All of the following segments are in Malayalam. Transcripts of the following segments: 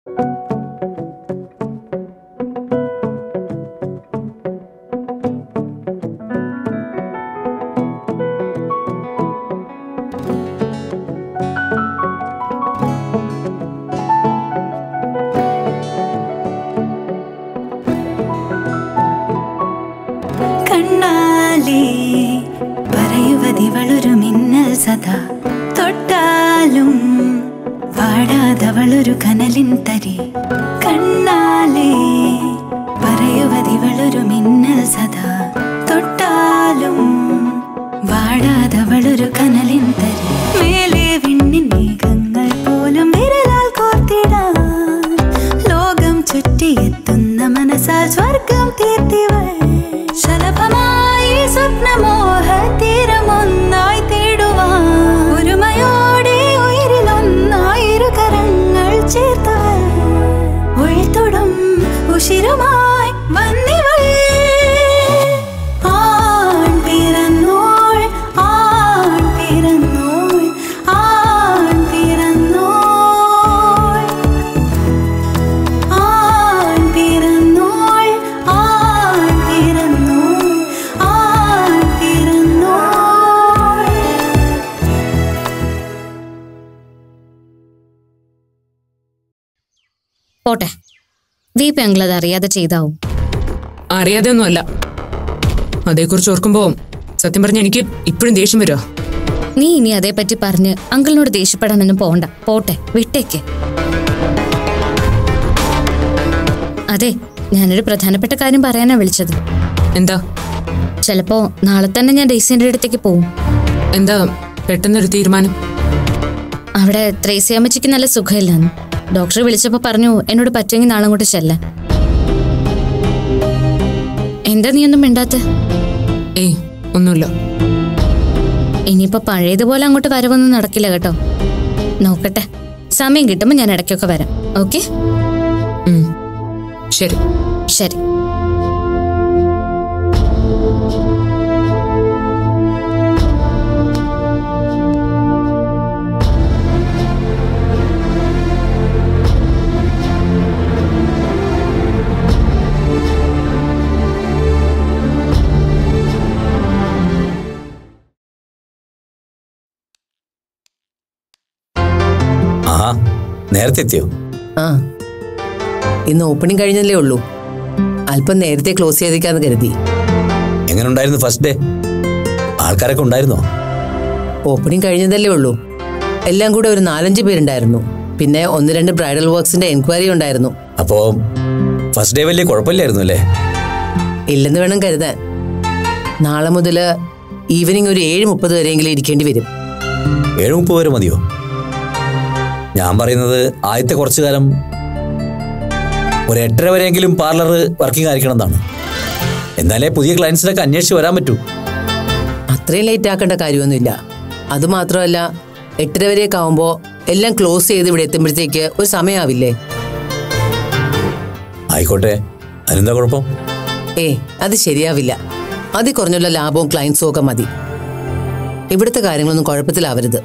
കണ്ണാലേ പറയുവതിവളൊരു മിന്നൽ സദാ തൊട്ടാലും വാടാതവളൊരു കനലിൻ തരി കണ്ണാലേ പറയുവതിവളൊരു മിന്നൽ സദാ തൊട്ടാലും വാടാതവളൊരു കനലിൻ തരി മേലെ വിണ്ണിൻ മേഘങ്ങൾ പോലും വിരലാൽ കോർത്തിടാൻ ലോകം ചുറ്റിയെത്തുന്ന മനസ്സാൽ സ്വർഗം തീർത്തിവൾ ശലഭമായി സ്വപ്നമോഹ തീരമൊന്നായി തേടുവാൻ ഒരുമയോടെ ഉയരിലൊന്നായിരു കരങ്ങൾ ചേർത്തവൾ ഉൾത്തൊടും ഉഷിരുമായി വന്നിവൾ ആൺ പിറന്നോൾ ആൺ പിറന്നോൾ ആൺ പിറന്നോൾ ആൺ പിറന്നോൾ ആൺ പിറന്നോൾ ആൺ പിറന്നോൾ പോട്ടെ ദീപ ഞങ്ങളത് അറിയാതെ ചെയ്താവും അറിയാതെ ഒന്നുമല്ല അതേക്കുറിച്ച് ഓർക്കുമ്പോ സത്യം പറഞ്ഞ എനിക്ക് ഇപ്പോഴും ദേഷ്യം വരുമോ നീ ഇനി അതേപ്പറ്റി പറഞ്ഞ് അങ്കിളിനോട് ദേഷ്യപ്പെടാനൊന്നും പോണ്ട പോട്ടെ വിട്ടേക്ക് അതെ ഞാനൊരു പ്രധാനപ്പെട്ട കാര്യം പറയാനാ വിളിച്ചത് എന്താ ചിലപ്പോ നാളെ തന്നെ ഞാൻ ഡെയ്സിന്റെ അടുത്തേക്ക് പോവും എന്താ പെട്ടെന്നൊരു തീരുമാനം അവിടെ ത്രേസ്യാമ്മച്ചിക്ക് നല്ല സുഖമില്ലാന്ന് ഡോക്ടർ വിളിച്ചപ്പോ പറഞ്ഞു എന്നോട് പറ്റുമെങ്കിൽ നാളെ അങ്ങോട്ട് ചെല്ലാൻ എന്താ നീ ഒന്നും മിണ്ടാത്ത ഏയ് ഒന്നുമില്ല ഇനിയിപ്പോ പഴയതുപോലെ അങ്ങോട്ട് വരവൊന്നും നടക്കില്ല കേട്ടോ നോക്കട്ടെ സമയം കിട്ടുമ്പോ ഞാൻ ഇടയ്ക്കൊക്കെ വരാം ഓക്കെ ഉം. ശരി ശരി ആ നേരത്തെ എത്തിയോ ആ ഇന്ന് ഓപ്പണിംഗ് കഴിഞ്ഞല്ലേ ഉള്ളൂ അല്പം നേരത്തെ ക്ലോസ് ചെയ്തേക്കാന്ന് കരുതി എങ്ങനെ ഉണ്ടായിരുന്നു ഫസ്റ്റ് ഡേ ആൾക്കാരൊക്കെ ഉണ്ടായിരുന്നോ ഓപ്പണിംഗ് കഴിഞ്ഞതല്ലേ ഉള്ളൂ എല്ലാം കൂടെ ഒരു നാലഞ്ച് പേരുണ്ടായിരുന്നു പിന്നെ ഒന്ന് രണ്ട് ബ്രൈഡൽ വർക്ക്സിന്റെ എൻക്വയറി ഉണ്ടായിരുന്നു അപ്പോ ഫസ്റ്റ് ഡേ വലിയ കുഴപ്പമില്ലായിരുന്നു അല്ലേ ഇല്ലെന്ന് വേണം കരുതാൻ നാളെ മുതൽ ഈവനിങ് ഒരു ഏഴ് മുപ്പത് വരെയെങ്കിലും ഇരിക്കേണ്ടി വരും ഏഴ് മുപ്പത് വരെ മതിയോ ഞാൻ പറയുന്നത് ആദ്യത്തെ കുറച്ചു കാലം ഒരു എട്ടര വരെയെങ്കിലും പാർലർ വർക്കിംഗ് ആയിരിക്കണം എന്നാണ് എന്നാലേ പുതിയ ക്ലയൻസിനൊക്കെ അന്വേഷിച്ച് വരാൻ പറ്റൂ അത്രയും ലേറ്റ് ആക്കേണ്ട കാര്യമൊന്നുമില്ല അതുമാത്രമല്ല എട്ടര വരെയൊക്കെ ആവുമ്പോൾ എല്ലാം ക്ലോസ് ചെയ്ത് ഇവിടെ എത്തുമ്പോഴത്തേക്ക് ഒരു സമയമാവില്ലേ ആയിക്കോട്ടെ അതിനെന്താ കുഴപ്പം ഏ അത് ശരിയാവില്ല അതിൽ കുറഞ്ഞുള്ള ലാഭവും ക്ലയൻസും ഒക്കെ മതി ഇവിടുത്തെ കാര്യങ്ങളൊന്നും കുഴപ്പത്തിലാവരുത്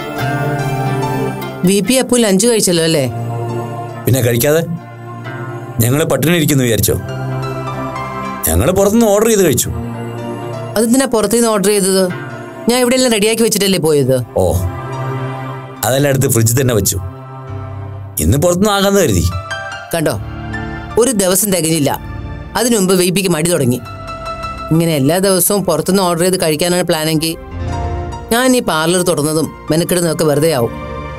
വി പി അപ്പു ലഞ്ച് കഴിച്ചല്ലോ അല്ലേ പിന്നെ കഴിക്കാതെ ഞങ്ങൾ പട്ടിണി ഇരിക്കുന്നു വിചാരിച്ചോ ഞങ്ങൾ പുറത്തുനിന്ന് ഓർഡർ ചെയ്ത് കഴിച്ചു അതെന്തിനാ പുറത്തുനിന്ന് ഓർഡർ ചെയ്തത് ഞാൻ ഇവിടെ എല്ലാം റെഡിയാക്കി വെച്ചിട്ടല്ലേ പോയത് ഓ അതെല്ലാം എടുത്ത് ഫ്രിഡ്ജിൽ തന്നെ വെച്ചു ഇന്ന് പുറത്തുനിന്ന് ആകാന്ന് കരുതി കണ്ടോ ഒരു ദിവസം തികഞ്ഞില്ല അതിനു മുമ്പ് വി പിക്ക് മടി തുടങ്ങി ഇങ്ങനെ എല്ലാ ദിവസവും പുറത്തുനിന്ന് ഓർഡർ ചെയ്ത് കഴിക്കാനാണ് പ്ലാനെങ്കിൽ ഞാൻ ഈ പാർലർ തുറന്നതും മെനക്കെടുന്നതൊക്കെ വെറുതെ ആവും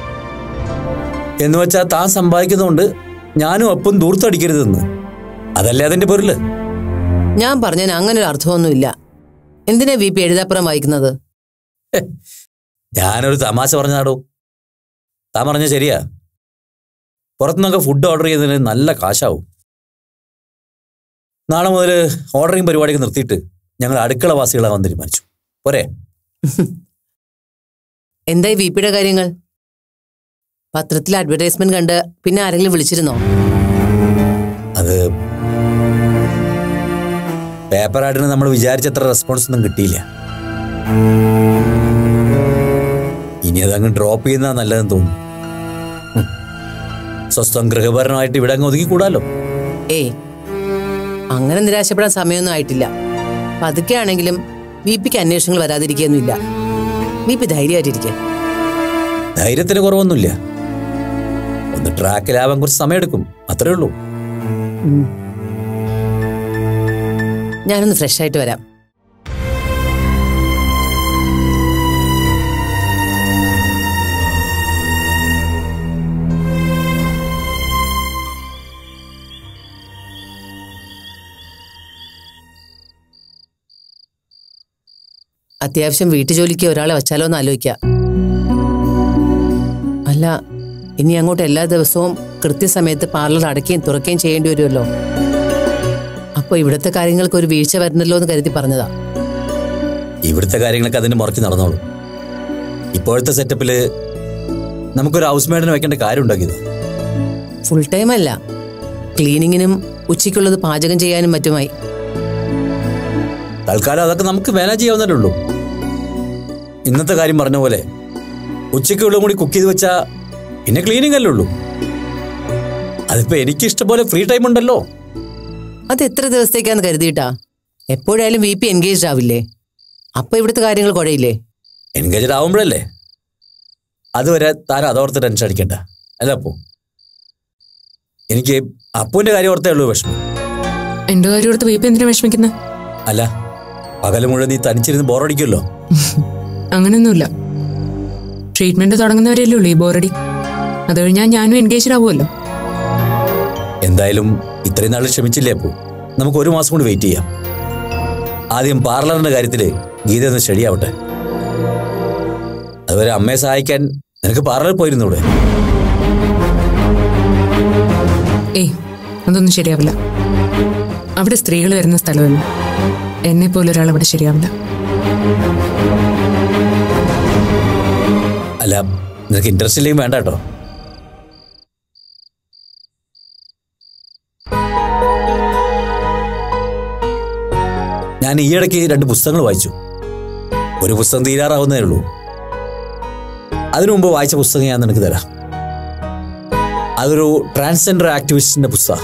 എന്ന് വെച്ചാൽ താൻ സമ്പാദിക്കുന്നതുകൊണ്ട് ഞാനും ഒപ്പം ദൂർത്തടിക്കരുതെന്ന് അതല്ലേ അതിന്റെ പൊരുള് ഞാൻ പറഞ്ഞതിന് അങ്ങനെ ഒരു അർത്ഥമൊന്നുമില്ല എന്തിനാ വി പി എഴുതാപ്പുറം വായിക്കുന്നത് ഞാനൊരു തമാശ പറഞ്ഞാടോ താൻ പറഞ്ഞ ശരിയാ പുറത്തുനിന്നൊക്കെ ഫുഡ് ഓർഡർ ചെയ്തതിന് നല്ല കാശാവും നാളെ മുതൽ ഓർഡറിങ് പരിപാടിയൊക്കെ നിർത്തിയിട്ട് ഞങ്ങൾ അടുക്കളവാസികളാവാൻ തീരുമാനിച്ചു പോരെ എന്തായി വി പിയുടെ കാര്യങ്ങൾ പത്രത്തിൽ അഡ്വർടൈസ്മെന്റ് കണ്ട് പിന്നെ ആരെങ്കിലും വിളിച്ചിരുന്നോ അത് പേപ്പർ ആഡിന് നമ്മൾ വിചാരിച്ചത്ര റെസ്പോൺസ് ഒന്നും കിട്ടിയില്ല ഇനി അതങ്ങ് ഡ്രോപ്പ് ചെയ്യുന്നതാ നല്ലതെന്ന് തോന്നുന്നു സ്വസ്ഥം ഗൃഹഭരണമായിട്ട് ഇവിടെ അങ്ങ് ഒതുങ്ങിക്കൂടാലോ ഏയ് അങ്ങനെ നിരാശപ്പെടാൻ സമയമൊന്നും ആയിട്ടില്ല പതുക്കെ ആണെങ്കിലും വി പിക്ക് അന്വേഷണങ്ങൾ വരാതിരിക്കുകയൊന്നുമില്ല വി പി ധൈര്യമായിട്ടിരിക്കുക ധൈര്യത്തിന് കുറവൊന്നുമില്ല ഒന്ന് ട്രാക്കിലാവാൻ കുറച്ച് സമയമെടുക്കും അത്രേ ഉള്ളൂ ഞാനൊന്ന് ഫ്രഷ് ആയിട്ട് വരാം അത്യാവശ്യം വീട്ടുജോലിക്ക് ഒരാളെ വച്ചാലോ എന്ന് ആലോചിക്കാം അല്ല ഇനി അങ്ങോട്ട് എല്ലാ ദിവസവും കൃത്യസമയത്ത് പാർലർ അടയ്ക്കുകയും തുറക്കുകയും ചെയ്യേണ്ടി വരുമല്ലോ അപ്പൊ ഇവിടുത്തെ കാര്യങ്ങൾക്ക് ഒരു വീഴ്ച വരണല്ലോ എന്ന് കരുതി പറഞ്ഞതാ ഇവിടുത്തെ കാര്യങ്ങളൊക്കെ അതിന് മുറക്കി നടന്നോളൂ ഇപ്പോഴത്തെ സെറ്റപ്പിൽ നമുക്കൊരു ഹൗസ് മെയ്ഡിനെ വെക്കേണ്ട കാര്യം ഉണ്ടാക്കിയത് ഫുൾ ടൈം അല്ല ക്ലീനിങ്ങിനും ഉച്ചയ്ക്കുള്ളത് പാചകം ചെയ്യാനും മറ്റുമായി തൽക്കാലം അതൊക്കെ നമുക്ക് മാനേജ് ചെയ്യാവുന്നതേ ഉള്ളൂ ഇന്നത്തെ കാര്യം പറഞ്ഞ പോലെ ഉച്ചയ്ക്കുള്ള കൂടി കുക്ക് ചെയ്ത് വെച്ചാ പിന്നെ ക്ലീനിങ് അല്ലേ ഉള്ളൂ അതിപ്പോ എനിക്ക് ഇഷ്ടംപോലെ ഫ്രീ ടൈം ഉണ്ടല്ലോ അത് എത്ര ദിവസത്തേക്കാന്ന് കരുതിയിട്ടാ എപ്പോഴായാലും വി പി എൻഗേജ്ഡ് ആവില്ലേ അപ്പൊ ഇവിടുത്തെ കാര്യങ്ങൾ കുഴയില്ലേ എൻഗേജഡ് ആവുമ്പോഴല്ലേ അതുവരെ താൻ അതോർത്ത് ടെൻഷൻ അടിക്കണ്ട അല്ല അപ്പു എനിക്ക് അപ്പുവിന്റെ കാര്യം ഓർത്തേ ഉള്ളൂ വിഷമം എന്റെ കാര്യം എടുത്ത് വീപ്പ് എന്തിനാ വിഷമിക്കുന്നത് അല്ല പകല് മുഴുവൻ നീ തനിച്ചിരുന്ന് ബോറടിക്കുമല്ലോ അങ്ങനെയൊന്നുമില്ല ട്രീറ്റ്മെന്റ് തുടങ്ങുന്നവരെയല്ലേ ഉള്ളൂ ഈ ബോറടി അത് കഴിഞ്ഞാൽ ഞാനും എൻഗേജ്ഡ് ആവുമല്ലോ എന്തായാലും ഇത്രയും നാൾ ക്ഷമിച്ചില്ലേ അപ്പു നമുക്ക് ഒരു മാസം കൂടി വെയിറ്റ് ചെയ്യാം ആദ്യം പാർലറിന്റെ കാര്യത്തില് ഗീത ഒന്ന് ശരിയാവട്ടെ അതുവരെ അമ്മയെ സഹായിക്കാൻ നിനക്ക് പാർലറിൽ പോയിരുന്നൂടെ ഏയ് അതൊന്നും ശരിയാവില്ല അവിടെ സ്ത്രീകൾ വരുന്ന സ്ഥലമല്ല എന്നെ പോലെ ഒരാൾ അവിടെ ശരിയാവില്ല അല്ല നിനക്ക് ഇൻട്രസ്റ്റ് ഇല്ലെങ്കിൽ വേണ്ട കേട്ടോ ഞാൻ ഈയിടയ്ക്ക് രണ്ട് പുസ്തകങ്ങൾ വായിച്ചു ഒരു പുസ്തകം തീരാറാവുന്നേ ഉള്ളൂ അതിനു മുമ്പ് വായിച്ച പുസ്തകം ഞാൻ നിനക്ക് തരാം അതൊരു ട്രാൻസ്ജെൻഡർ ആക്ടിവിസ്റ്റിന്റെ പുസ്തകം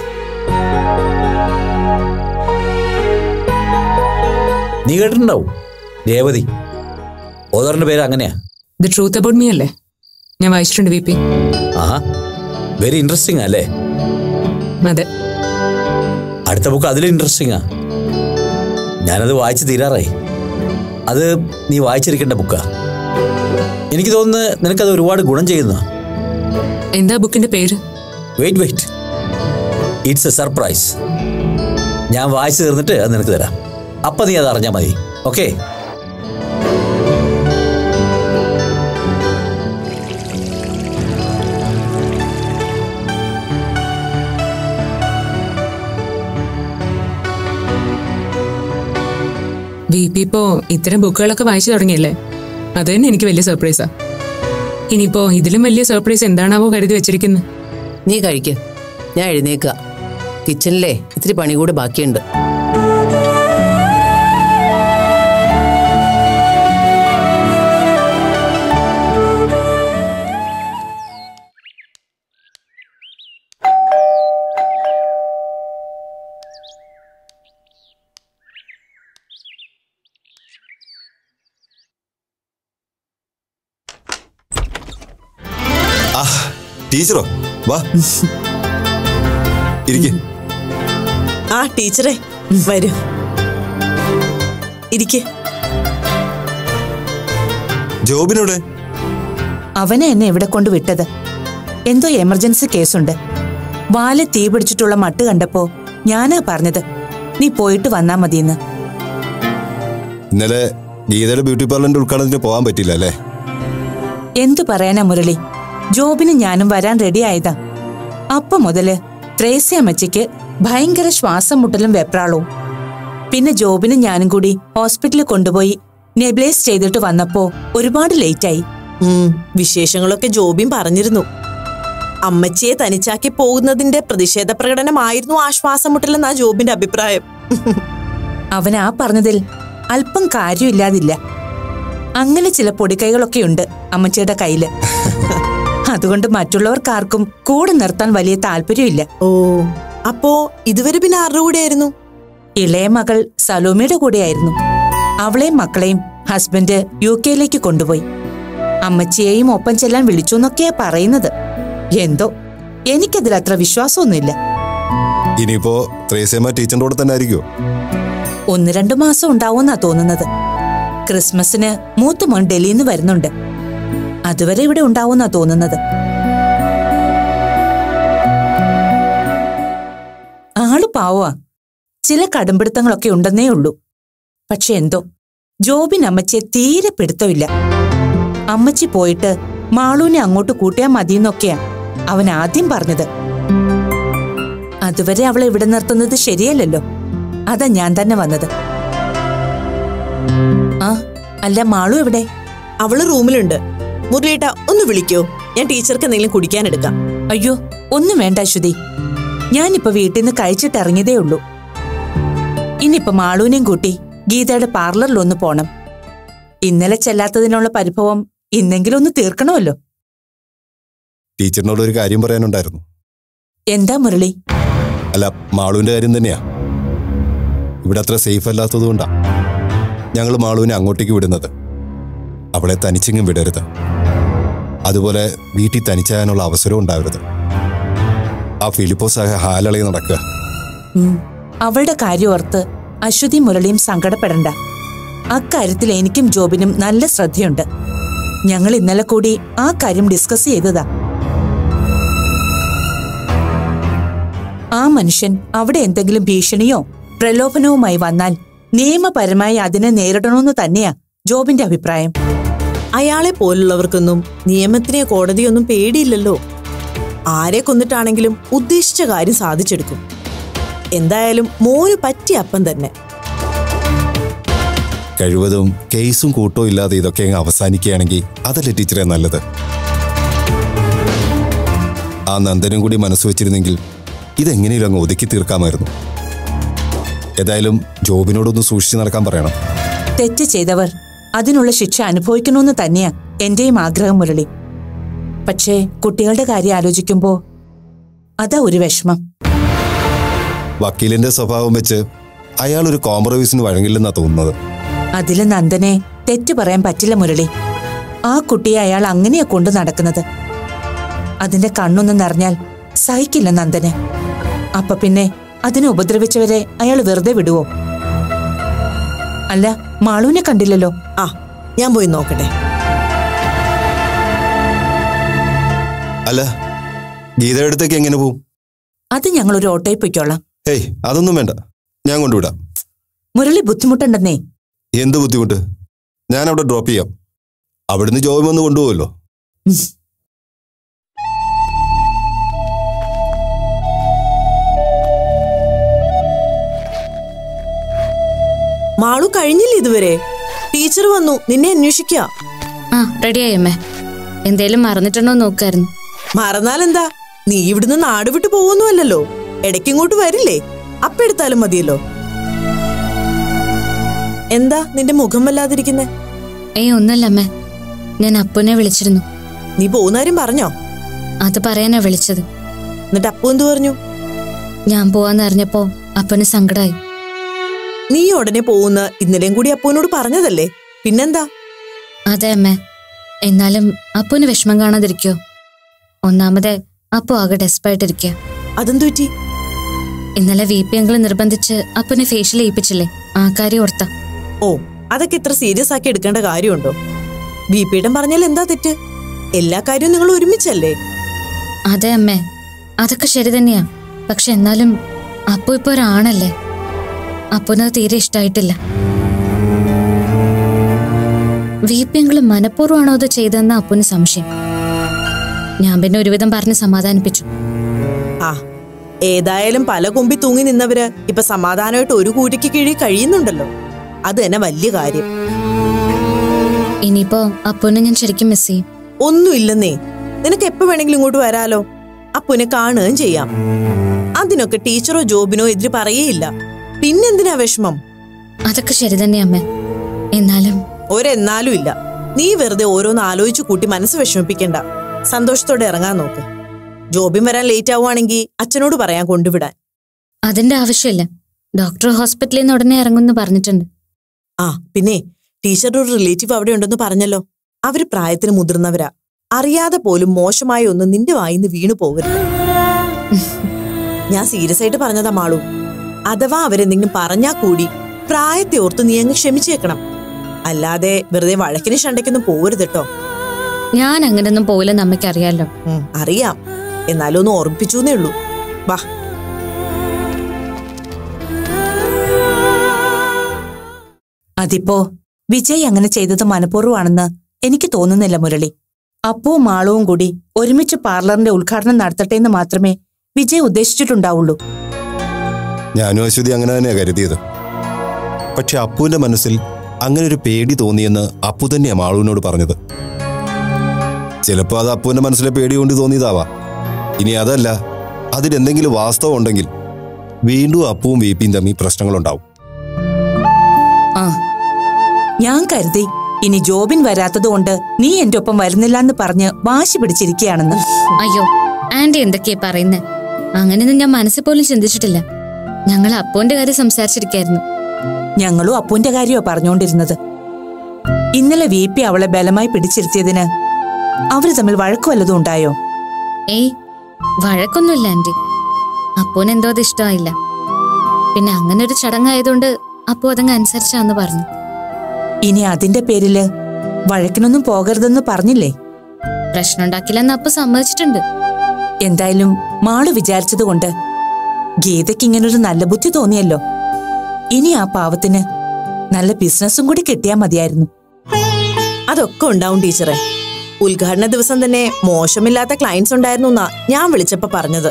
നീ കേട്ടിട്ടുണ്ടാവും രേവതി ഓദറിന്റെ പേര് അങ്ങനെയാ ദ ട്രൂത്ത് അബൌട്ട് മീ അല്ലേ ഞാൻ വായിച്ചിട്ടുണ്ട് വി പി ആഹാ വെരി ഇൻട്രസ്റ്റിംഗ് അല്ലേ അതെ അടുത്ത ബുക്ക് അതിലും ഇൻട്രസ്റ്റിംഗ് ആ ഞാനത് വായിച്ച് തീരാറായി അത് നീ വായിച്ചിരിക്കേണ്ട ബുക്കാ എനിക്ക് തോന്നുന്നു നിനക്കത് ഒരുപാട് ഗുണം ചെയ്യുന്ന എന്താ ബുക്കിന്റെ പേര് wait wait it's a surprise ഞാൻ വായിച്ചു തീർന്നിട്ട് അത് നിനക്ക് തരാം അപ്പം നീ അത് അറിഞ്ഞാൽ മതി ഓക്കെ വി പി ഇപ്പോ ഇത്തരം ബുക്കുകളൊക്കെ വായിച്ചു തുടങ്ങിയല്ലേ അത് തന്നെ എനിക്ക് വലിയ സർപ്രൈസാ ഇനിയിപ്പോ ഇതിലും വലിയ സർപ്രൈസ് എന്താണാവോ കരുതി വെച്ചിരിക്കുന്നത് നീ കഴിക്ക് ഞാൻ എഴുന്നേക്കുക കിച്ചണിലെ ഇത്തിരി പണി കൂടെ ബാക്കിയുണ്ട് ആ ടീച്ചറോ വാ ഇരിക്കെ ആ ടീച്ചറെ വരൂ ഇരിക്കെ ജോബിനോടെ അവനെ എന്നെ എവിടെ കൊണ്ട് വിട്ടത് എന്തോ എമർജൻസി കേസുണ്ട് വാല് തീ പിടിച്ചിട്ടുള്ള മട്ട് കണ്ടപ്പോ ഞാനാ പറഞ്ഞത് നീ പോയിട്ട് വന്നാ മതിയെന്ന് ഇന്നലെ ഗീതയുടെ ബ്യൂട്ടി പാർലറിന്റെ ഉദ്ഘാടനത്തിന് പോകാൻ പറ്റില്ല അല്ലേ എന്തു പറയാനാ മുരളി ജോബിന് ഞാനും വരാൻ റെഡി ആയതാ അപ്പൊ മുതല് ത്രേസ്യ അമ്മച്ചിക്ക് ഭയങ്കര ശ്വാസം മുട്ടലും വെപ്രാളവും പിന്നെ ജോബിനും ഞാനും കൂടി ഹോസ്പിറ്റലിൽ കൊണ്ടുപോയി നെബ്ലേസ് ചെയ്തിട്ട് വന്നപ്പോ ഒരുപാട് ലേറ്റായി ഉം, വിശേഷങ്ങളൊക്കെ ജോബിൻ പറഞ്ഞിരുന്നു അമ്മച്ചിയെ തനിച്ചാക്കി പോകുന്നതിന്റെ പ്രതിഷേധ പ്രകടനമായിരുന്നു ആശ്വാസം മുട്ടലെന്നാ ജോബിന്റെ അഭിപ്രായം അവൻ ആ പറഞ്ഞതിൽ അല്പം കാര്യമില്ലാതില്ല അങ്ങനെ ചില പൊടിക്കൈകളൊക്കെ ഉണ്ട് അമ്മച്ചിയുടെ കയ്യില് അതുകൊണ്ട് മറ്റുള്ളവർക്കാർക്കും കൂടെ നിർത്താൻ വലിയ താല്പര്യമില്ല ഓ അപ്പോ ഇതുവരെ പിന്നെ ആരുടെ കൂടെയായിരുന്നു ഇളയ മകൾ സലോമിയുടെ കൂടെയായിരുന്നു അവളെയും മക്കളെയും ഹസ്ബൻഡ് യു കെയിലേക്ക് കൊണ്ടുപോയി അമ്മച്ചിയെയും ഒപ്പം ചെല്ലാൻ വിളിച്ചു എന്നൊക്കെയാ പറയുന്നത് എന്തോ എനിക്കതിൽ അത്ര വിശ്വാസമൊന്നുമില്ല ഇനിയിപ്പോ ത്രേസ്യമ്മ ടീച്ചറിന്റെ കൂടെ തന്നെ ആയിരിക്കുമോ ഒന്ന് രണ്ടു മാസം ഉണ്ടാവുമെന്നാ തോന്നുന്നത് ക്രിസ്മസിന് മൂത്ത മോൻ ഡൽഹിയിൽ നിന്ന് വരുന്നുണ്ട് അതുവരെ ഇവിടെ ഉണ്ടാവുമെന്നാ തോന്നുന്നത് ആള് പാവാ ചില കടുംപിടുത്തങ്ങളൊക്കെ ഉണ്ടെന്നേ ഉള്ളൂ പക്ഷെ എന്തോ ജോബിൻ അമ്മച്ചിയെ തീരെ പിടുത്തമില്ല അമ്മച്ചി പോയിട്ട് മാളൂനെ അങ്ങോട്ട് കൂട്ടിയാ മതിയെന്നൊക്കെയാ അവൻ ആദ്യം പറഞ്ഞത് അതുവരെ അവളെ ഇവിടെ നിർത്തുന്നത് ശരിയല്ലല്ലോ അതാ ഞാൻ തന്നെ വന്നത് ആ അല്ല മാളു എവിടെ അവള് റൂമിലുണ്ട് മുരളിയേട്ട ഒന്ന് വിളിക്കോ ഞാൻ ടീച്ചർക്ക് എന്തെങ്കിലും കുടിക്കാൻ എടുക്കാം അയ്യോ ഒന്നും വേണ്ട അശ്വതി ഞാനിപ്പോ വീട്ടിൽ നിന്ന് കഴിച്ചിട്ട് ഇറങ്ങിയതേ ഉള്ളൂ ഇനിയിപ്പോ മാളൂനെയും കൂട്ടി ഗീതയുടെ പാർലറിലൊന്ന് പോണം ഇന്നലെ ചെല്ലാത്തതിനുള്ള പരിഭവം ഇന്നെങ്കിലും ഒന്ന് തീർക്കണമല്ലോ ടീച്ചറിനോട് ഒരു കാര്യം പറയാനുണ്ടായിരുന്നു എന്താ മുരളി അല്ല മാളുവിന്റെ കാര്യം തന്നെയാ ഇവിടെ അത്ര സേഫ് അല്ലാത്തതുകൊണ്ടാ ഞങ്ങൾ മാളുവിനെ അങ്ങോട്ടേക്ക് വിടുന്നത് അവളെ തനിച്ചെങ്ങും വിടരുത് അതുപോലെ വീട്ടിൽ തനിച്ചാകാനുള്ള അവസരവും ഉണ്ടാവരുത് ആ ഫിലിപ്പോസ് ഹാലളി നടക്കുക ഉം. അവളുടെ കാര്യം ഓർത്ത് അശ്വതി മുരളിയും സങ്കടപ്പെടണ്ട അക്കാര്യത്തിൽ എനിക്കും ജോബിനും നല്ല ശ്രദ്ധയുണ്ട് ഞങ്ങൾ ഇന്നലെ കൂടി ആ കാര്യം ഡിസ്കസ് ചെയ്തതാ ആ മനുഷ്യൻ അവിടെ എന്തെങ്കിലും ഭീഷണിയോ പ്രലോഭനവുമായി വന്നാൽ നിയമപരമായി അതിനെ നേരിടണമെന്ന് തന്നെയാ ജോബിന്റെ അഭിപ്രായം അയാളെ പോലുള്ളവർക്കൊന്നും നിയമത്തിനെ കോടതിയൊന്നും പേടിയില്ലല്ലോ ആരെ കൊന്നിട്ടാണെങ്കിലും ഉദ്ദേശിച്ച കാര്യം സാധിച്ചെടുക്കും എന്തായാലും മോന് പറ്റിയ അപ്പം തന്നെ കഴിവതും കേസും കൂട്ടവും ഇല്ലാതെ ഇതൊക്കെ അങ്ങ് അവസാനിക്കുകയാണെങ്കിൽ അതല്ലേ ടീച്ചറെ നല്ലത് ആ നന്ദനും കൂടി മനസ്സ് വെച്ചിരുന്നെങ്കിൽ ഇതെങ്ങനെയും അങ്ങ് ഒതുക്കി തീർക്കാമായിരുന്നു ഏതായാലും ജോബിനോടൊന്ന് സൂക്ഷിച്ചു നടക്കാൻ പറയണം തെറ്റ് ചെയ്തവർ അതിനുള്ള ശിക്ഷ അനുഭവിക്കണമെന്ന് തന്നെയാ എന്റെയും ആഗ്രഹം മുരളി പക്ഷേ കുട്ടികളുടെ കാര്യം ആലോചിക്കുമ്പോ അതാ ഒരു വിഷമം വക്കീലിന്റെ സ്വഭാവം വെച്ച് അയാൾ ഒരു കോംപ്രമൈസിന് വഴങ്ങില്ലെന്നാ തോന്നുന്നത് അതില് നന്ദനെ തെറ്റ് പറയാൻ പറ്റില്ല മുരളി ആ കുട്ടിയെ അയാൾ അങ്ങനെയാ കൊണ്ടു നടക്കുന്നത് അതിന്റെ കണ്ണൊന്ന് നിറഞ്ഞാൽ സഹിക്കില്ല നന്ദന് അപ്പൊ പിന്നെ അതിനെ ഉപദ്രവിച്ചവരെ അയാൾ വെറുതെ വിടുവോ അല്ല മാളുവിനെ കണ്ടില്ലല്ലോ ആ ഞാൻ പോയി നോക്കട്ടെ അല്ല ഗീതയുടെ അടുത്തേക്ക് എങ്ങനെ പോവും അത് ഞങ്ങൾ ഒരു ഓട്ടോയിൽ പൊയ്ക്കോളാം ഏയ് അതൊന്നും വേണ്ട ഞാൻ കൊണ്ടുവിടാം മുരളി ബുദ്ധിമുട്ടുണ്ടെന്നേ എന്ത് ബുദ്ധിമുട്ട് ഞാൻ അവിടെ ഡ്രോപ്പ് ചെയ്യാം അവിടുന്ന് ജോബി വന്ന് കൊണ്ടുപോകുമല്ലോ ഉം. മാളു കഴിഞ്ഞില്ല ഇതുവരെ ടീച്ചർ വന്നു നിന്നെ അന്വേഷിക്കുക ആ റെഡിയായി അമ്മേ എന്തേലും മറന്നിട്ടുണ്ടോ നോക്കായിരുന്നു മറന്നാലെന്താ നീ ഇവിടുന്ന് നാട് വിട്ടു പോകുന്നുവല്ലോ ഇടയ്ക്ക് ഇങ്ങോട്ട് വരില്ലേ അപ്പെടുത്താലും മതിയല്ലോ എന്താ നിന്റെ മുഖം വല്ലാതിരിക്കുന്നെ ഏയ് ഒന്നല്ല അമ്മേ ഞാൻ അപ്പുനെ വിളിച്ചിരുന്നു നീ പോകുന്ന കാര്യം പറഞ്ഞോ അത് പറയാനാ വിളിച്ചത് എന്നിട്ട് അപ്പു എന്തു പറഞ്ഞു ഞാൻ പോവാന്ന് അറിഞ്ഞപ്പോ അപ്പന് സങ്കടായി നീ ഉടനെ പോകുന്ന ഇന്നലെയും കൂടി അപ്പുവിനോട് പറഞ്ഞതല്ലേ പിന്നെന്താ അതെ അമ്മേ എന്നാലും അപ്പുന് വിഷമം കാണാതിരിക്കോ ഒന്നാമത് അപ്പു ആകെ ഡെസ്പായിട്ടിരിക്കുക അതെന്തു പറ്റി ഇന്നലെ വി പി അങ്കിൾ നിർബന്ധിച്ച് അപ്പനെ ഫേഷ്യൽ ചെയ്യിപ്പിച്ചില്ലേ ആ കാര്യം ഓർത്ത ഓ അതൊക്കെ ഇത്ര സീരിയസ് ആക്കി എടുക്കേണ്ട കാര്യമുണ്ടോ ബി പിയുടെ പറഞ്ഞാൽ എന്താ തെറ്റ് എല്ലാ കാര്യവും നിങ്ങൾ ഒരുമിച്ചല്ലേ അതെ അമ്മേ അതൊക്കെ ശരി തന്നെയാ പക്ഷെ എന്നാലും അപ്പു ഇപ്പൊ ഒരാണല്ലേ അപ്പുനത് തീരെ ഇഷ്ടായിട്ടില്ല വി പി അങ്കിൾ മനഃപൂർവ്വമാണോ അത് ചെയ്തതെന്ന അപ്പുന് സംശയം ഞാൻ പിന്നെ ഒരുവിധം പറഞ്ഞ് സമാധാനിപ്പിച്ചു ആ ഏതായാലും പല കൊമ്പി തൂങ്ങി നിന്നവര് ഇപ്പൊ സമാധാനമായിട്ട് ഒരു കൂരിക്ക് കീഴിൽ കഴിയുന്നുണ്ടല്ലോ അത് തന്നെ വലിയ കാര്യം ഇനിയിപ്പോ അപ്പുനെ ഞാൻ ശരിക്കും മിസ് ചെയ്യും ഒന്നുമില്ലെന്നേ നിനക്ക് എപ്പോ വേണമെങ്കിലും ഇങ്ങോട്ട് വരാലോ അപ്പുനെ കാണുകയും ചെയ്യാം അതിനൊക്കെ ടീച്ചറോ ജോബിനോ എതിര് പറയേയില്ല പിന്നെന്തിനാ വിഷമം അതൊക്കെ ശരി തന്നെയാ അമ്മേ എന്നാലും ഒരെന്നാലും ഇല്ല നീ വെറുതെ ഓരോന്ന് ആലോചിച്ചു കൂട്ടി മനസ്സ് വിഷമിപ്പിക്കണ്ട സന്തോഷത്തോടെ ഇറങ്ങാൻ നോക്ക് ജോബിൻ വരാൻ ലേറ്റ് ആവുകയാണെങ്കിൽ അച്ഛനോട് പറയാൻ കൊണ്ടുവിടാൻ അതിന്റെ ആവശ്യമില്ല ഡോക്ടർ ഹോസ്പിറ്റലിൽ നിന്ന് ഉടനെ ഇറങ്ങുമെന്ന് പറഞ്ഞിട്ടുണ്ട് ആ പിന്നെ ടീച്ചറുടെ ഒരു റിലേറ്റീവ് അവിടെ ഉണ്ടെന്ന് പറഞ്ഞല്ലോ അവര് പ്രായത്തിന് മുതിർന്നവരാ അറിയാതെ പോലും മോശമായ ഒന്ന് നിന്റെ വായിന്ന് വീണു പോകരുത് ഞാൻ സീരിയസ് ആയിട്ട് പറഞ്ഞതാ മാളു അഥവാ അവരെന്തെങ്കിലും പറഞ്ഞാ കൂടി പ്രായത്തെ ഓർത്ത് നീ അങ്ങ് ക്ഷമിച്ചേക്കണം അല്ലാതെ വെറുതെ വഴക്കിന് ഷണ്ടയ്ക്കൊന്നും പോകരുത് കേട്ടോ ഞാൻ അങ്ങനെയൊന്നും പോയില്ലെന്ന് അമ്മയ്ക്ക് അറിയാലോ ഉം, അറിയാം എന്നാലും ഒന്ന് ഓർമ്മിപ്പിച്ചൂന്നേ ഉള്ളൂ വാ അതിപ്പോ വിജയ് അങ്ങനെ ചെയ്തത് മനഃപൂർവ്വമാണെന്ന് എനിക്ക് തോന്നുന്നില്ല മുരളി അപ്പവും മാളവും കൂടി ഒരുമിച്ച് പാർലറിന്റെ ഉദ്ഘാടനം നടത്തട്ടെ എന്ന് മാത്രമേ വിജയ് ഉദ്ദേശിച്ചിട്ടുണ്ടാവുള്ളൂ ഞാനും അശ്വതി അങ്ങനെ തന്നെയാ കരുതിയത് പക്ഷെ അപ്പുവിന്റെ മനസ്സിൽ അങ്ങനെ ഒരു പേടി തോന്നിയെന്ന് അപ്പു തന്നെയാ മാളുവിനോട് പറഞ്ഞത് ചിലപ്പോൾ അത് അപ്പുവിന്റെ മനസ്സിലെ പേടി കൊണ്ട് തോന്നിയതാവാ ഇനി അതല്ല അതിലെന്തെങ്കിലും വാസ്തവം ഉണ്ടെങ്കിൽ വീണ്ടും അപ്പുവും വീപ്പിയും തമ്മിൽ പ്രശ്നങ്ങളുണ്ടാവും ആ ഞാൻ കരുതി ഇനി ജോബിൻ വരാത്തതുകൊണ്ട് നീ എന്റെ ഒപ്പം വരുന്നില്ല എന്ന് പറഞ്ഞ് വാശി പിടിച്ചിരിക്കുകയാണെന്ന് അയ്യോ ആന്റി എന്തൊക്കെയാ പറയുന്നേ അങ്ങനെയൊന്നും ഞാൻ മനസ്സിൽ പോലും ചിന്തിച്ചിട്ടില്ല ഞങ്ങൾ അപ്പോന്റെ കാര്യം സംസാരിച്ചിരിക്കായിരുന്നു ഞങ്ങളും അപ്പുവിന്റെ കാര്യമാ പറഞ്ഞുകൊണ്ടിരുന്നത് ഇന്നലെ വി പി അവളെ ബലമായി പിടിച്ചിരുത്തിയതിന് അവര് തമ്മിൽ വഴക്കു വല്ലതും ഉണ്ടായോ ഏയ് വഴക്കൊന്നുമില്ല ആന്റി അപ്പോന് എന്തോ അത് ഇഷ്ടമായില്ല പിന്നെ അങ്ങനെ ഒരു ചടങ്ങായതുകൊണ്ട് അപ്പോ അതങ്ങ് അനുസരിച്ചാന്ന് പറഞ്ഞു ഇനി അതിന്റെ പേരില് വഴക്കിനൊന്നും പോകരുതെന്ന് പറഞ്ഞില്ലേ പ്രശ്നം ഉണ്ടാക്കില്ലെന്ന് അപ്പൊ സമ്മതിച്ചിട്ടുണ്ട് എന്തായാലും മാള് വിചാരിച്ചതുകൊണ്ട് ഗീതയ്ക്ക് ഇങ്ങനൊരു നല്ല ബുദ്ധി തോന്നിയല്ലോ ഇനി ആ പാവത്തിന് നല്ല ബിസിനസ്സും കൂടി കിട്ടിയാ മതിയായിരുന്നു അതൊക്കെ ഉണ്ടാവും ടീച്ചറെ ഉദ്ഘാടന ദിവസം തന്നെ മോശമില്ലാത്ത ക്ലയൻസ് ഉണ്ടായിരുന്നു എന്നാ ഞാൻ വിളിച്ചപ്പോ പറഞ്ഞത്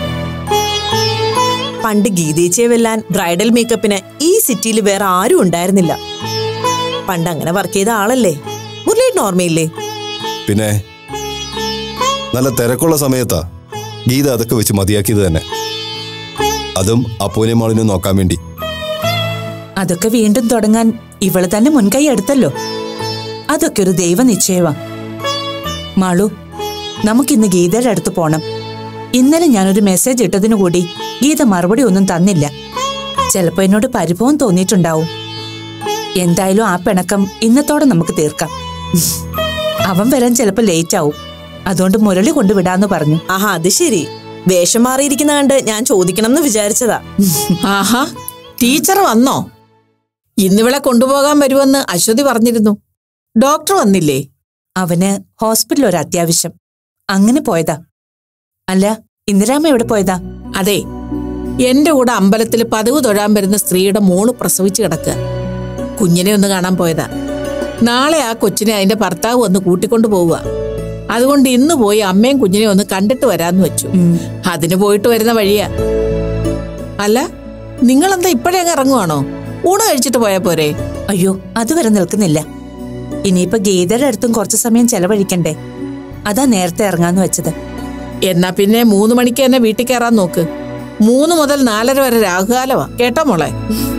പണ്ട് ഗീതേച്ചിയെ വെല്ലാൻ ബ്രൈഡൽ മേക്കപ്പിന് ഈ സിറ്റിയിൽ വേറെ ആരും ഉണ്ടായിരുന്നില്ല പണ്ട് അങ്ങനെ വർക്ക് ചെയ്ത ആളല്ലേ മുരളിയേട്ടൻ ഓർമ്മയില്ലേ പിന്നെ നല്ല തിരക്കുള്ള സമയത്താ ഗീത അതൊക്കെ വെച്ച് മതിയാക്കിയത് തന്നെ അതും അപ്പുവിനെയും മാളിനെയും നോക്കാൻ വേണ്ടി അതൊക്കെ വീണ്ടും തുടങ്ങാൻ ഇവള് തന്നെ മുൻകൈ എടുത്തല്ലോ അതൊക്കെ ഒരു ദൈവനിശ്ചയമാ മാളു നമുക്കിന്ന് ഗീതയുടെ അടുത്ത് പോണം ഇന്നലെ ഞാനൊരു മെസ്സേജ് ഇട്ടതിനു കൂടി ഗീത മറുപടി ഒന്നും തന്നില്ല ചിലപ്പോ എന്നോട് പരിഭവം തോന്നിയിട്ടുണ്ടാവും എന്തായാലും ആ പിണക്കം ഇന്നത്തോടെ നമുക്ക് തീർക്കാം അവൻ വരാൻ ചിലപ്പോ ലേറ്റ് ആവും അതുകൊണ്ട് മുരളി കൊണ്ടുവിടാന്ന് പറഞ്ഞു ആഹാ അത് ശരി വേഷം മാറിയിരിക്കുന്ന കണ്ട് ഞാൻ ചോദിക്കണം എന്ന് വിചാരിച്ചതാ ആഹാ ടീച്ചർ വന്നോ ഇന്നിവിടെ കൊണ്ടുപോകാൻ വരുമെന്ന് അശ്വതി പറഞ്ഞിരുന്നു ഡോക്ടർ വന്നില്ലേ അവന് ഹോസ്പിറ്റലിൽ ഒരു അത്യാവശ്യം അങ്ങനെ പോയതാ അല്ല ഇന്ദിരാമ്മ എവിടെ പോയതാ അതെ എന്റെ കൂടെ അമ്പലത്തിൽ പതിവ് തൊഴാൻ വരുന്ന സ്ത്രീയുടെ മോള് പ്രസവിച്ചു കിടക്കുക കുഞ്ഞിനെ ഒന്ന് കാണാൻ പോയതാ നാളെ ആ കൊച്ചിനെ അതിന്റെ ഭർത്താവ് വന്ന് കൂട്ടിക്കൊണ്ടു പോവുക അതുകൊണ്ട് ഇന്ന് പോയി അമ്മയും കുഞ്ഞിനെ ഒന്ന് കണ്ടിട്ട് വരാന്ന് വെച്ചു അതിന് പോയിട്ട് വരുന്ന വഴിയാ അല്ല നിങ്ങളെന്താ ഇപ്പോഴേ അങ്ങ് ഇറങ്ങുവാണോ ഊണ് കഴിച്ചിട്ട് പോയാ പോരെ അയ്യോ അതുവരെ നിൽക്കുന്നില്ല ഇനിയിപ്പോ ഗീതയുടെ അടുത്തും കുറച്ചു സമയം ചെലവഴിക്കണ്ടേ അതാ നേരത്തെ ഇറങ്ങാന്ന് വെച്ചത് എന്നാ പിന്നെ മൂന്ന് മണിക്ക് തന്നെ വീട്ടിൽ കയറാൻ നോക്ക് മൂന്ന് മുതൽ നാലര വരെ രാഹുകാലമാ കേട്ടോ മോളെ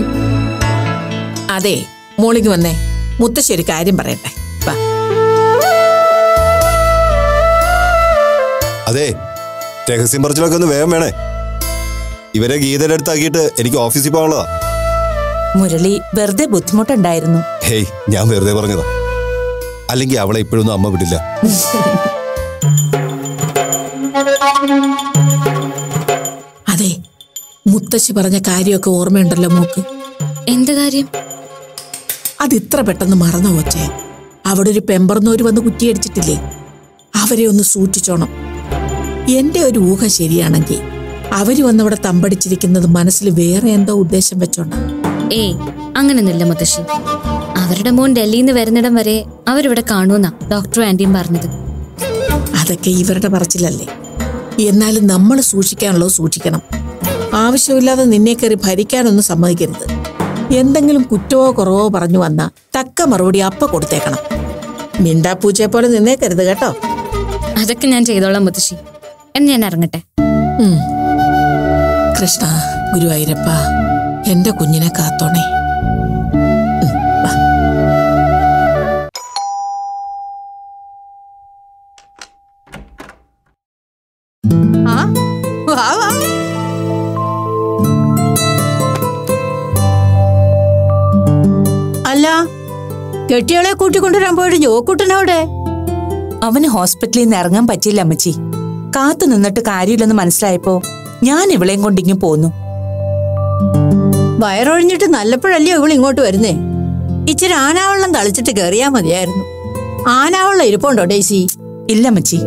അതെ മോളിക്ക് വന്നേ മുത്തശ്ശേരി കാര്യം പറയട്ടെ വാ അതെ രഹസ്യം പറച്ചിലൊക്കെ ഒന്ന് വേഗം വേണേ ഇവരെ ഗീതയുടെ അടുത്താക്കിയിട്ട് എനിക്ക് ഓഫീസിൽ പോകാനുള്ളതാ മുരളി വെറുതെ ബുദ്ധിമുട്ടുണ്ടായിരുന്നു ഹേയ് ഞാൻ വെറുതെ പറഞ്ഞതാ അല്ലെങ്കിൽ അവളെ ഇപ്പോഴൊന്നും അമ്മ വിടില്ല അതെ മുത്തശ്ശി പറഞ്ഞ കാര്യമൊക്കെ ഓർമ്മയുണ്ടല്ലോ മോക്ക് എന്ത് കാര്യം അത് ഇത്ര പെട്ടെന്ന് മറന്നു വച്ചേ അവിടെ ഒരു പെമ്പർന്നോര് വന്ന് കുറ്റിയടിച്ചിട്ടില്ലേ അവരെ ഒന്ന് സൂക്ഷിച്ചോണം എന്റെ ഒരു ഊഹം ശരിയാണെങ്കിൽ അവര് വന്നവിടെ തമ്പടിച്ചിരിക്കുന്നത് മനസ്സിൽ വേറെ എന്തോ ഉദ്ദേശം വെച്ചോണ്ടാ ഏയ് അങ്ങനൊന്നുമില്ല മുത്തശ്ശി അവരുടെ മോൻ ഡൽഹിയിൽ നിന്ന് വരുന്നിടം വരെ അവരിവിടെ കാണുമെന്നാ ഡോക്ടറും ആന്റിയും പറഞ്ഞത് അതൊക്കെ ഇവരുടെ പറച്ചിലല്ലേ എന്നാലും നമ്മൾ സൂക്ഷിക്കാനുള്ളത് സൂക്ഷിക്കണം ആവശ്യമില്ലാതെ നിന്നെ കയറി ഭരിക്കാനൊന്നും സമ്മതിക്കരുത് എന്തെങ്കിലും കുറ്റമോ കുറവോ പറഞ്ഞു വന്നാ തക്ക മറുപടി അപ്പ കൊടുത്തേക്കണം മിണ്ടാപ്പൂച്ചയെ പോലെ നിന്നേക്കരുത് കേട്ടോ അതൊക്കെ ഞാൻ ചെയ്തോളാം മുത്തശ്ശി എന്ന് ഞാൻ ഇറങ്ങട്ടെ ഉം. കൃഷ്ണ ഗുരുവായൂരപ്പ എന്റെ കുഞ്ഞിനെ കാത്തോണേ ഉം, വാ. കെട്ടിയാളെ കൂട്ടിക്കൊണ്ടുവരാൻ പോയിട്ട് ജോക്കുട്ടനവിടെ അവന് ഹോസ്പിറ്റലിൽ നിന്ന് ഇറങ്ങാൻ പറ്റിയില്ല അമ്മച്ചി കാത്തു നിന്നിട്ട് കാര്യമില്ലെന്ന് മനസ്സിലായപ്പോ ഞാൻ ഇവളെയും കൊണ്ടിങ്ങി പോന്നു വയറൊഴിഞ്ഞിട്ട് നല്ലപ്പോഴല്ലയോ ഇവൾ ഇങ്ങോട്ട് വരുന്നേ ഇച്ചിരി ആനാവെള്ളം തളിച്ചിട്ട് കയറിയാ മതിയായിരുന്നു ആനാവെള്ളം ഇരിപ്പുണ്ടോ ഡേസി ഇല്ല അമ്മച്ചി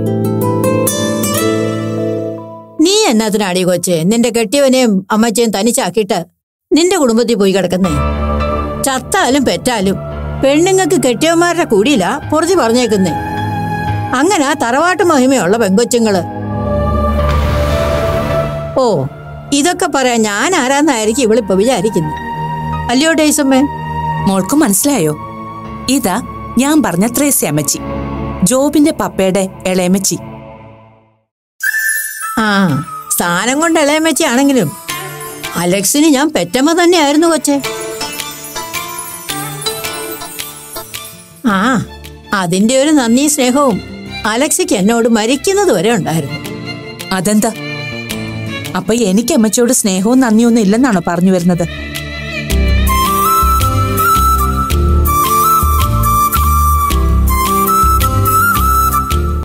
നീ എന്നാത്തിനാടി കൊച്ചെ നിന്റെ കെട്ടിയവനെയും അമ്മച്ചയും തനിച്ചാക്കിയിട്ട് നിന്റെ കുടുംബത്തിൽ പോയി കിടക്കുന്നേ ചത്താലും പെറ്റാലും പെണ്ണുങ്ങൾക്ക് കെട്ടിയവന്മാരുടെ കൂടിയില്ല പൊറുതി പറഞ്ഞേക്കുന്നേ അങ്ങനെ ആ തറവാട്ട് മഹിമയുള്ള പെങ്കൊച്ചുങ്ങള് ഓ ഇതൊക്കെ പറയാൻ ഞാൻ ആരാന്നായിരിക്കും ഇവളിപ്പോ വിചാരിക്കുന്നത് അല്ലയോ ഡേയ്സമ്മേ മോൾക്ക് മനസ്സിലായോ ഇതാ ഞാൻ പറഞ്ഞ ത്രേസ്യ അമ്മച്ചി ജോബിന്റെ പപ്പയുടെ ഇളയമ്മച്ചി ആ സ്ഥാനം കൊണ്ട് ഇളയമ്മച്ചിയാണെങ്കിലും അലക്സിന് ഞാൻ പെറ്റമ്മ തന്നെയായിരുന്നു കൊച്ചെ ആ അതിന്റെ ഒരു നന്ദി സ്നേഹവും അലക്സിക്ക് എന്നോട് മരിക്കുന്നത് വരെ ഉണ്ടായിരുന്നു അതെന്താ അപ്പൊ എനിക്ക് അമ്മച്ചിയോട് സ്നേഹവും നന്ദിയൊന്നും ഇല്ലെന്നാണോ പറഞ്ഞു വരുന്നത്